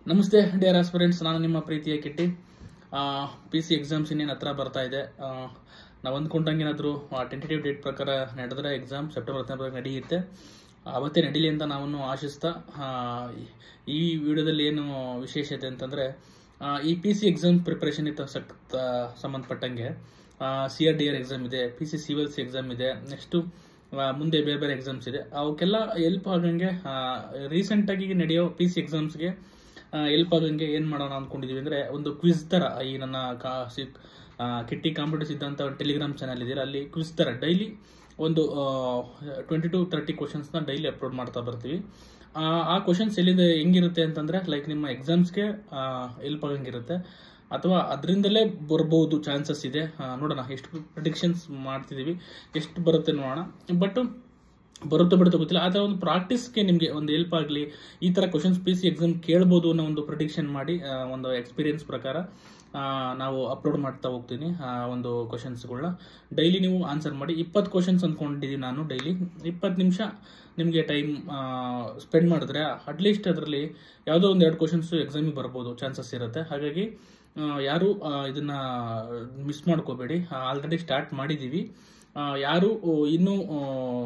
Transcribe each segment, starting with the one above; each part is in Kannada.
ನಮಸ್ತೆ ಡಿಯರ್ ಆಸ್ಪಿರೆಂಟ್ಸ್ ನಾನು ನಿಮ್ಮ ಪ್ರೀತಿಯ ಕಿಟ್ಟಿ ಪಿ ಸಿ ಎಕ್ಸಾಮ್ಸ್ ಇನ್ನೇನು ಹತ್ರ ಬರ್ತಾ ಇದೆ ಆ, ನಾವು ಅಂದ್ಕೊಂಡಂಗೆ ಏನಾದರೂ ಟೆಂಟೇಟಿವ್ ಡೇಟ್ ಪ್ರಕಾರ ನಡೆದ್ರೆ ಎಕ್ಸಾಮ್ ಸೆಪ್ಟೆಂಬರ್ ಹತ್ತೊಂಬತ್ತು ನಡೆಯುತ್ತೆ ಅವತ್ತೇ ನಡೀಲಿ ಅಂತ ನಾವನ್ನು ಆಶಿಸ್ತಾ ಆ, ಈ ವಿಡಿಯೋದಲ್ಲಿ ಏನು ವಿಶೇಷತೆ ಅಂತಂದರೆ ಈ ಪಿ ಸಿ ಎಕ್ಸಾಮ್ ಪ್ರಿಪ್ರೇಷನ್ ಇತ್ತು ಸಕ್ ಸಂಬಂಧಪಟ್ಟಂಗೆ C R D R exam ಇದೆ ಪಿ ಸಿ ಸಿವಿಲ್ಸ್ ಎಕ್ಸಾಮ್ ಇದೆ ನೆಕ್ಸ್ಟು ಮುಂದೆ ಬೇರೆ ಬೇರೆ ಎಕ್ಸಾಮ್ಸ್ ಇದೆ ಅವಕ್ಕೆಲ್ಲ ಹೆಲ್ಪ್ ಆಗಂಗೆ ರೀಸೆಂಟಾಗಿ ನಡೆಯೋ ಪಿ ಸಿ ಎಕ್ಸಾಮ್ಸ್ಗೆ ಹೆಲ್ಪ್ ಆಗಂಗೆ ಏನು ಮಾಡೋಣ ಅಂದ್ಕೊಂಡಿದ್ದೀವಿ ಅಂದರೆ ಒಂದು ಕ್ವಿಜ್ ಥರ ಈ ನನ್ನ ಕಾ ಸಿ ಆ, ಕಿಟ್ಟಿ ಕಾಂಪಿಟೇಟಿವ್ ಸಿದ್ಧಾಂತ ಟೆಲಿಗ್ರಾಮ್ ಚಾನಲ್ ಇದೆಯಲ್ಲ ಅಲ್ಲಿ ಕ್ವಿಜ್ ಥರ ಡೈಲಿ ಒಂದು ಟ್ವೆಂಟಿ ಟು ತರ್ಟಿ ಕ್ವಶನ್ಸ್ನ ಡೈಲಿ ಅಪ್ಲೋಡ್ ಮಾಡ್ತಾ ಬರ್ತೀವಿ ಆ, ಆ ಕ್ವಶನ್ಸ್ ಎಲ್ಲಿಂದ ಹೆಂಗಿರುತ್ತೆ ಅಂತಂದರೆ ಲೈಕ್ ನಿಮ್ಮ ಎಕ್ಸಾಮ್ಸ್ಗೆ ಹೆಲ್ಪ್ ಆಗಂಗಿರುತ್ತೆ ಅಥವಾ ಅದರಿಂದಲೇ ಬರ್ಬೋದು ಚಾನ್ಸಸ್ ಇದೆ ಆ, ನೋಡೋಣ ಎಷ್ಟು ಪ್ರಿಡಿಕ್ಷನ್ಸ್ ಮಾಡ್ತಿದ್ದೀವಿ ಎಷ್ಟು ಬರುತ್ತೆ ನೋಡೋಣ ಬಟ್ ಬರುತ್ತೋ ಬಿಡುತ್ತೋ ಗೊತ್ತಿಲ್ಲ ಆದರೆ ಒಂದು ಪ್ರಾಕ್ಟೀಸ್ಗೆ ನಿಮಗೆ ಒಂದು ಹೆಲ್ಪ್ ಆಗಲಿ ಈ ಥರ ಕ್ವಶನ್ಸ್ ಪಿ ಸಿ ಎಕ್ಸಾಮ್ ಕೇಳ್ಬೋದು ಅನ್ನೋ ಒಂದು ಪ್ರಿಡಿಕ್ಷನ್ ಮಾಡಿ ಆ, ಒಂದು ಎಕ್ಸ್ಪೀರಿಯನ್ಸ್ ಪ್ರಕಾರ ಆ, ನಾವು ಅಪ್ಲೋಡ್ ಮಾಡ್ತಾ ಹೋಗ್ತೀನಿ ಆ ಒಂದು ಕ್ವಶನ್ಸ್ಗಳನ್ನ ಡೈಲಿ ನೀವು ಆನ್ಸರ್ ಮಾಡಿ ಇಪ್ಪತ್ತು ಕ್ವಶನ್ಸ್ ಅಂದ್ಕೊಂಡಿದ್ದೀನಿ ನಾನು ಡೈಲಿ ಇಪ್ಪತ್ತು ನಿಮಿಷ ನಿಮಗೆ ಟೈಮ್ ಸ್ಪೆಂಡ್ ಮಾಡಿದ್ರೆ ಅಟ್ಲೀಸ್ಟ್ ಅದರಲ್ಲಿ ಯಾವುದೋ ಒಂದು ಎರಡು ಕ್ವಶನ್ಸು ಎಕ್ಸಾಮಿಗೆ ಬರ್ಬೋದು ಚಾನ್ಸಸ್ ಇರುತ್ತೆ ಹಾಗಾಗಿ ಆ, ಯಾರು ಆ, ಇದನ್ನ ಮಿಸ್ ಮಾಡ್ಕೋಬೇಡಿ ಆಲ್ರೆಡಿ ಸ್ಟಾರ್ಟ್ ಮಾಡಿದ್ದೀವಿ ಆ, ಯಾರು ಆ, ಇನ್ನೂ ಆ,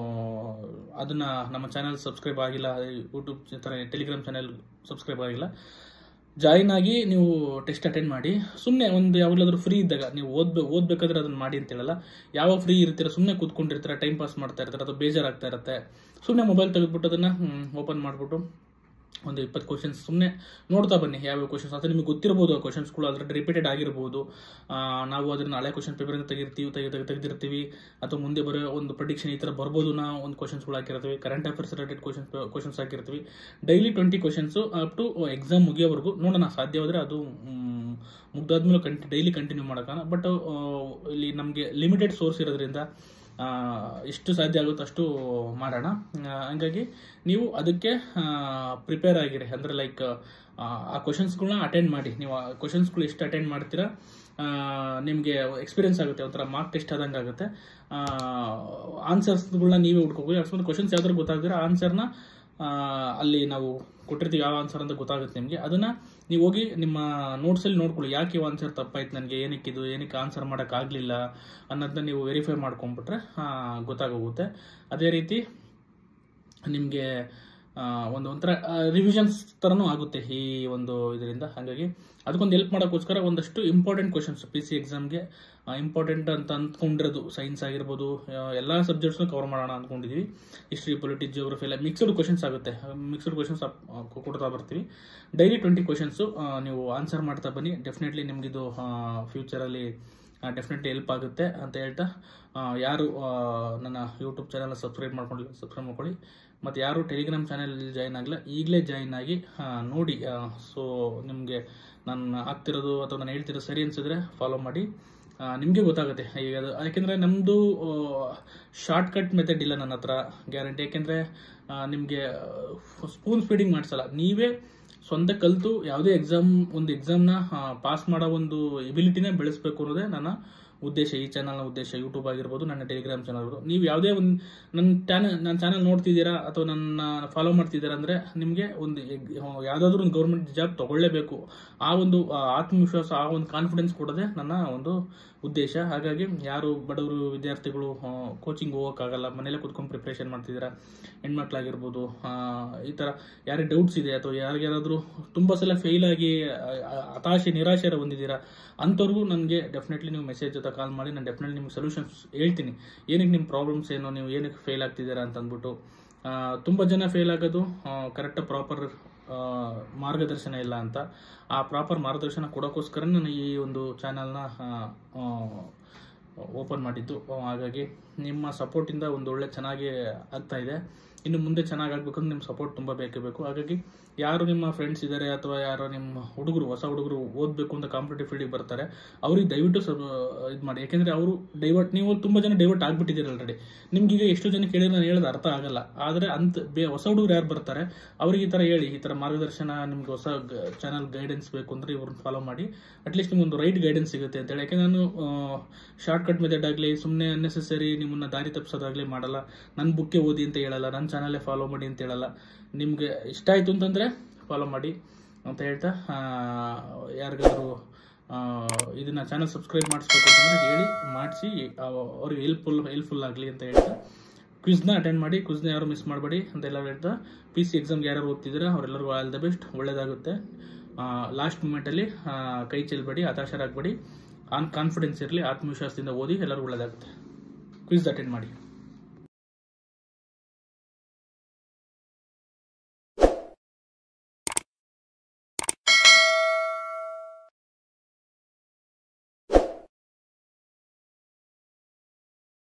ಅದನ್ನ ನಮ್ಮ ಚಾನಲ್ ಸಬ್ಸ್ಕ್ರೈಬ್ ಆಗಿಲ್ಲ ಯೂಟ್ಯೂಬ್ ಥರ ಟೆಲಿಗ್ರಾಮ್ ಚಾನಲ್ ಸಬ್ಸ್ಕ್ರೈಬ್ ಆಗಿಲ್ಲ ಜಾಯಿನ್ ಆಗಿ ನೀವು ಟೆಸ್ಟ್ ಅಟೆಂಡ್ ಮಾಡಿ ಸುಮ್ಮನೆ ಒಂದು ಯಾವಾಗಲಾದ್ರೂ ಫ್ರೀ ಇದ್ದಾಗ ನೀವು ಓದ್ಬೇ ಓದ್ಬೇಕಾದ್ರೆ ಅದನ್ನ ಮಾಡಿ ಅಂತ ಹೇಳಲ್ಲ ಯಾವಾಗ ಫ್ರೀ ಇರ್ತೀರ ಸುಮ್ಮನೆ ಕೂತ್ಕೊಂಡಿರ್ತೀರ ಟೈಮ್ ಪಾಸ್ ಮಾಡ್ತಾ ಇರ್ತಾರೆ ಅಥವಾ ಬೇಜಾರಾಗ್ತಾ ಇರುತ್ತೆ ಸುಮ್ಮನೆ ಮೊಬೈಲ್ ತೆಗೆದ್ಬಿಟ್ಟು ಅದನ್ನ ಓಪನ್ ಮಾಡಿಬಿಟ್ಟು ಒಂದು ಇಪ್ಪತ್ತು ಕ್ವಶನ್ಸ್ ಸುಮ್ಮನೆ ನೋಡ್ತಾ ಬನ್ನಿ ಯಾವ್ಯಾವ ಕ್ವಶನ್ಸ್ ಅಥವಾ ನಿಮಗೆ ಗೊತ್ತಿರ್ಬೋದು ಆ ಕ್ವಶನ್ಸ್ಗಳು ಅದರಲ್ಲಿ ರಿಪೀಟೆಡ್ ಆಗಿರ್ಬೋದು ಆ, ನಾವು ಅದನ್ನ ಹಳೆ ಕ್ವಶನ್ ಪೇಪರಿಂದ ತೆಗಿರ್ತೀವಿ ತೆಗೆ ತೆಗೆ ತೆಗೆದಿರ್ತೀವಿ ಅಥವಾ ಮುಂದೆ ಬರೋ ಒಂದು ಪ್ರೊಡಿಕ್ಷನ್ ಈ ಥರ ಬರ್ಬೋದು ನಾವು ಒಂದು ಕ್ವಶನ್ಸ್ಗಳು ಹಾಕಿರ್ತೀವಿ current affairs related questions questions ಹಾಕಿರ್ತೀವಿ daily twenty questions up to exam ಮುಗಿಯೋವರೆಗೂ ನೋಡೋಣ ಸಾಧ್ಯವಾದರೆ ಅದು ಮ್, ಮುಗ್ದಾದ್ಮೇಲೆ ಕಂಟಿ ಡೈಲಿ ಕಂಟಿನ್ಯೂ ಮಾಡೋಕ್ಕಾಗ ಬಟ್ ಇಲ್ಲಿ ನಮಗೆ ಲಿಮಿಟೆಡ್ ಸೋರ್ಸ್ ಇರೋದ್ರಿಂದ ಆ, ಎಷ್ಟು ಸಾಧ್ಯ ಆಗುತ್ತೋ ಅಷ್ಟು ಮಾಡೋಣ ಆ, ಹಂಗಾಗಿ ನೀವು ಅದಕ್ಕೆ ಪ್ರಿಪೇರ್ ಆಗಿರಿ ಅಂದರೆ ಲೈಕ್ ಆ ಕ್ವಶನ್ಸ್ಗಳನ್ನ ಅಟೆಂಡ್ ಮಾಡಿ ನೀವು ಆ ಕ್ವಶನ್ಸ್ಗಳು ಎಷ್ಟು ಅಟೆಂಡ್ ಮಾಡ್ತೀರಾ ನಿಮಗೆ ಎಕ್ಸ್ಪೀರಿಯನ್ಸ್ ಆಗುತ್ತೆ ಒಂಥರ ಮಾರ್ಕ್ ಟೆಸ್ಟ್ ಆದಂಗೆ ಆಗುತ್ತೆ ಆನ್ಸರ್ಸ್ಗಳನ್ನ ನೀವೇ ಹುಡ್ಕೋಬೋದು ಅಕಸ್ಮಾತ್ ಕ್ವಶನ್ಸ್ ಯಾವ್ದಾರು ಗೊತ್ತಾಗ್ದಿರ ಆನ್ಸರ್ನ ಅಲ್ಲಿ ನಾವು ಕೊಟ್ಟಿರ್ತೀವಿ ಯಾವ ಆನ್ಸರ್ ಅಂತ ಗೊತ್ತಾಗುತ್ತೆ ನಿಮಗೆ ಅದನ್ನ ನೀವು ಹೋಗಿ ನಿಮ್ಮ ನೋಟ್ಸಲ್ಲಿ ನೋಡ್ಕೊಳ್ಳಿ ಯಾಕೆ ಇವು ಆನ್ಸರ್ ತಪ್ಪಾಯ್ತು ನನಗೆ ಏನಕ್ಕೆ ಇದು ಏನಕ್ಕೆ ಆನ್ಸರ್ ಮಾಡೋಕ್ಕಾಗಲಿಲ್ಲ ಅನ್ನೋದನ್ನ ನೀವು ವೆರಿಫೈ ಮಾಡ್ಕೊಂಡ್ಬಿಟ್ರೆ ಆ, ಗೊತ್ತಾಗೋಗುತ್ತೆ ಅದೇ ರೀತಿ ನಿಮಗೆ ಒಂದು ಒಂಥರ ರಿವಿಷನ್ಸ್ ಥರನೂ ಆಗುತ್ತೆ ಈ ಒಂದು ಇದರಿಂದ ಹಾಗಾಗಿ ಅದಕ್ಕೊಂದು ಹೆಲ್ಪ್ ಮಾಡೋಕ್ಕೋಸ್ಕರ ಒಂದಷ್ಟು ಇಂಪಾರ್ಟೆಂಟ್ ಕ್ವಶನ್ಸ್ ಪಿ ಸಿ ಎಕ್ಸಾಮ್ಗೆ ಇಂಪಾರ್ಟೆಂಟ್ ಅಂತ ಅಂದ್ಕೊಂಡಿರೋದು ಸೈನ್ಸ್ ಆಗಿರ್ಬೋದು ಎಲ್ಲ ಸಬ್ಜೆಕ್ಟ್ಸ್ನು ಕವರ್ ಮಾಡೋಣ ಅಂದ್ಕೊಂಡಿದ್ದೀವಿ ಹಿಸ್ಟ್ರಿ ಪೊಲಿಟಿಕ್ಸ್ ಜಿಯೋಗ್ರಫಿ ಎಲ್ಲ ಮಿಕ್ಸ್ಡ್ ಕ್ವಶನ್ಸ್ ಆಗುತ್ತೆ ಮಿಕ್ಸ್ಡ್ ಕ್ವಶನ್ಸ್ ಕೊಡ್ತಾ ಬರ್ತೀವಿ ಡೈಲಿ ಟ್ವೆಂಟಿ ಕ್ವಶನ್ಸು ನೀವು ಆನ್ಸರ್ ಮಾಡ್ತಾ ಬನ್ನಿ ಡೆಫಿನೆಟ್ಲಿ ನಿಮಗಿದು ಫ್ಯೂಚರಲ್ಲಿ ಡೆಫಿನೆಟ್ಲಿ ಹೆಲ್ಪ್ ಆಗುತ್ತೆ ಅಂತ ಹೇಳ್ತಾ ಆ, ಯಾರು ಆ, ನನ್ನ ಯೂಟ್ಯೂಬ್ ಚಾನಲ್ನ ಸಬ್ಸ್ಕ್ರೈಬ್ ಮಾಡ್ಕೊಂಡಿಲ್ಲ ಸಬ್ಸ್ಕ್ರೈಬ್ ಮಾಡ್ಕೊಳ್ಳಿ ಮತ್ತು ಯಾರು ಟೆಲಿಗ್ರಾಮ್ ಚಾನಲ್ ಜಾಯ್ನ್ ಆಗಿಲ್ಲ ಈಗಲೇ ಜಾಯ್ನ್ ಆಗಿ ಆ, ನೋಡಿ ಸೊ ನಿಮಗೆ ನಾನು ಆಗ್ತಿರೋದು ಅಥವಾ ನಾನು ಹೇಳ್ತಿರೋದು ಸರಿ ಅನಿಸಿದ್ರೆ ಫಾಲೋ ಮಾಡಿ ನಿಮಗೆ ಗೊತ್ತಾಗುತ್ತೆ ಈಗ ಅದು ಯಾಕೆಂದರೆ ನಮ್ಮದು ಶಾರ್ಟ್ ಕಟ್ ಮೆಥಡ್ ಇಲ್ಲ ನನ್ನ ಹತ್ರ ಗ್ಯಾರಂಟಿ ಯಾಕೆಂದರೆ ನಿಮಗೆ ಸ್ಪೂನ್ ಸ್ಪೀಡಿಂಗ್ ಮಾಡಿಸಲ್ಲ ನೀವೇ ಸ್ವಂತ ಕಲಿತು ಯಾವುದೇ ಎಕ್ಸಾಮ್ ಒಂದು ಎಕ್ಸಾಮ್ನ ಪಾಸ್ ಮಾಡೋ ಒಂದು ಎಬಿಲಿಟಿನೇ ಬೆಳೆಸಬೇಕು ಅನ್ನೋದೇ ನನ್ನ ಉದ್ದೇಶ ಈ ಚಾನಲ್ನ ಉದ್ದೇಶ ಯೂಟ್ಯೂಬ್ ಆಗಿರ್ಬೋದು ನನ್ನ ಟೆಲಿಗ್ರಾಮ್ ಚಾನಲ್ ಆಗಿರ್ಬೋದು ನೀವು ಯಾವುದೇ ಒಂದು ನನ್ನ ಚಾನಲ್ ನನ್ನ ಚಾನಲ್ ನೋಡ್ತಿದ್ದೀರಾ ಅಥವಾ ನನ್ನ ಫಾಲೋ ಮಾಡ್ತಿದ್ದೀರಾ ಅಂದರೆ ನಿಮಗೆ ಒಂದು ಯಾವುದಾದ್ರೂ ಒಂದು ಗೌರ್ಮೆಂಟ್ ಜಾಬ್ ತಗೊಳ್ಳೇಬೇಕು ಆ ಒಂದು ಆ, ಆತ್ಮವಿಶ್ವಾಸ ಆ ಒಂದು ಕಾನ್ಫಿಡೆನ್ಸ್ ಕೊಡೋದೇ ನನ್ನ ಒಂದು ಉದ್ದೇಶ ಹಾಗಾಗಿ ಯಾರು ಬಡವರು ವಿದ್ಯಾರ್ಥಿಗಳು ಕೋಚಿಂಗ್ ಹೋಗೋಕ್ಕಾಗಲ್ಲ ಮನೇಲೆ ಕೂತ್ಕೊಂಡು ಪ್ರಿಪ್ರೇಷನ್ ಮಾಡ್ತಿದ್ದೀರಾ ಹೆಣ್ಮಕ್ಳಾಗಿರ್ಬೋದು ಆ, ಈ ಥರ ಯಾರಿಗೆ ಡೌಟ್ಸ್ ಇದೆ ಅಥವಾ ಯಾರಿಗಾರಾದರೂ ತುಂಬ ಸಲ ಫೇಲ್ ಆಗಿ ಆ, ಆ, ಹತಾಶೆ ನಿರಾಶೆ ಹೊಂದಿದ್ದೀರಾ ಅಂಥವ್ರಿಗೂ ನನಗೆ ಡೆಫಿನೆಟ್ಲಿ ನೀವು ಮೆಸೇಜ್ ಜೊತೆ ಕಾಲ್ ಮಾಡಿ ನಾನು ಡೆಫಿನೆಟ್ಲಿ ನಿಮ್ಗೆ ಸೊಲ್ಯೂಷನ್ಸ್ ಹೇಳ್ತೀನಿ ಏನಕ್ಕೆ ನಿಮ್ಮ ಪ್ರಾಬ್ಲಮ್ಸ್ ಏನು ನೀವು ಏನಕ್ಕೆ ಫೇಲ್ ಆಗ್ತಿದ್ದೀರಾ ಅಂತ ಅಂದ್ಬಿಟ್ಟು ತುಂಬ ಜನ ಫೇಲ್ ಆಗೋದು ಕರೆಕ್ಟ್ ಪ್ರಾಪರ್ ಮಾರ್ಗದರ್ಶನ ಇಲ್ಲ ಅಂತ ಆ ಪ್ರಾಪರ್ ಮಾರ್ಗದರ್ಶನ ಕೊಡೋಕ್ಕೋಸ್ಕರ ನಾನು ಈ ಒಂದು ಚಾನಲ್ನ ಓಪನ್ ಮಾಡಿದ್ದು ಆ, ಹಾಗಾಗಿ ನಿಮ್ಮ ಸಪೋರ್ಟಿಂದ ಒಂದು ಒಳ್ಳೆ ಚೆನ್ನಾಗಿ ಆಗ್ತಾ ಇದೆ ಇನ್ನು ಮುಂದೆ ಚೆನ್ನಾಗಿ ಆಗ್ಬೇಕಂದ್ರೆ ನಿಮ್ಮ ಸಪೋರ್ಟ್ ತುಂಬ ಬೇಕೇ ಬೇಕು ಹಾಗಾಗಿ ಯಾರು ನಿಮ್ಮ ಫ್ರೆಂಡ್ಸ್ ಇದ್ದಾರೆ ಅಥವಾ ಯಾರೋ ನಿಮ್ಮ ಹುಡುಗರು ಹೊಸ ಹುಡುಗರು ಓದಬೇಕು ಅಂತ ಕಾಂಪಿಟೇಟಿವ್ ಫೀಲ್ಡಿಗೆ ಬರ್ತಾರೆ ಅವ್ರಿಗೆ ದಯವಿಟ್ಟು ಇದು ಮಾಡಿ ಯಾಕೆಂದರೆ ಅವರು ಡೈವರ್ಟ್ ನೀವು ತುಂಬ ಜನ ಡೈವರ್ಟ್ ಆಗಿಬಿಟ್ಟಿದ್ದೀರಿ ಆಲ್ರೆಡಿ ನಿಮ್ಗೆ ಈಗ ಎಷ್ಟು ಜನ ಕೇಳಿದ್ರೆ ನಾನು ಹೇಳೋದು ಅರ್ಥ ಆಗಲ್ಲ ಆದರೆ ಅಂತ ಬೇ ಹೊಸ ಹುಡುಗರು ಯಾರು ಬರ್ತಾರೆ ಅವ್ರಿಗೆ ಈ ಥರ ಹೇಳಿ ಈ ಥರ ಮಾರ್ಗದರ್ಶನ ನಿಮ್ಗೆ ಹೊಸ ಚಾನಲ್ ಗೈಡೆನ್ಸ್ ಬೇಕು ಅಂದರೆ ಇವ್ರನ್ನ ಫಾಲೋ ಮಾಡಿ ಅಟ್ಲೀಸ್ಟ್ ನಿಮ್ಗೊಂದು ರೈಟ್ ಗೈಡೆನ್ಸ್ ಸಿಗುತ್ತೆ ಅಂತೇಳಿ ಯಾಕೆ ನಾನು ಶಾರ್ಟ್ ಕಟ್ ಮೆಥಡ್ ಆಗಲಿ ಸುಮ್ಮನೆ ಅನ್ನೆಸೆಸರಿ ನಿಮ್ಮನ್ನ ದಾರಿ ತಪ್ಪಿಸೋದಾಗಲಿ ಮಾಡಲ್ಲ ನನ್ನ ಬುಕ್ಕೆ ಓದಿ ಅಂತ ಹೇಳಲ್ಲ ನನ್ನ ಚಾನಲೇ ಫಾಲೋ ಮಾಡಿ ಅಂತ ಹೇಳಲ್ಲ ನಿಮಗೆ ಇಷ್ಟ ಆಯಿತು ಅಂತಂದರೆ ಫಾಲೋ ಮಾಡಿ ಅಂತ ಹೇಳ್ತಾ ಆ, ಯಾರಿಗಾದ್ರೂ ಆ, ಇದನ್ನ ಚಾನಲ್ ಸಬ್ಸ್ಕ್ರೈಬ್ ಮಾಡಿಸ್ಬೇಕು ಅಂತಂದ್ರೆ ಹೇಳಿ ಮಾಡಿಸಿ ಅವ್ರಿಗೆ ಹೆಲ್ಪ್ಫುಲ್ ಹೆಲ್ಪ್ಫುಲ್ ಆಗಲಿ ಅಂತ ಹೇಳ್ತಾ ಕ್ವಿಜ್ನ ಅಟೆಂಡ್ ಮಾಡಿ ಕ್ವಿಜ್ನ ಯಾರು ಮಿಸ್ ಮಾಡಬೇಡಿ ಅಂತ ಎಲ್ಲ ಹೇಳ್ತಾ ಪಿ ಸಿ ಎಕ್ಸಾಮ್ಗೆ ಯಾರು ಓದ್ತಿದ್ದೀರಾ ಅವರೆಲ್ಲರಿಗೂ ಆಲ್ ದ ಬೆಸ್ಟ್ ಒಳ್ಳೇದಾಗುತ್ತೆ ಲಾಸ್ಟ್ ಮೂಮೆಂಟಲ್ಲಿ ಕೈ ಚೆಲ್ಲಬೇಡಿ ಹತಾಶರಾಗಬೇಡಿ ಆನ್ ಕಾನ್ಫಿಡೆನ್ಸ್ ಇರಲಿ ಆತ್ಮವಿಶ್ವಾಸದಿಂದ ಓದಿ ಎಲ್ಲರಿಗೂ ಒಳ್ಳೇದಾಗುತ್ತೆ ಕ್ವಿಜ್ ಅಟೆಂಡ್ ಮಾಡಿ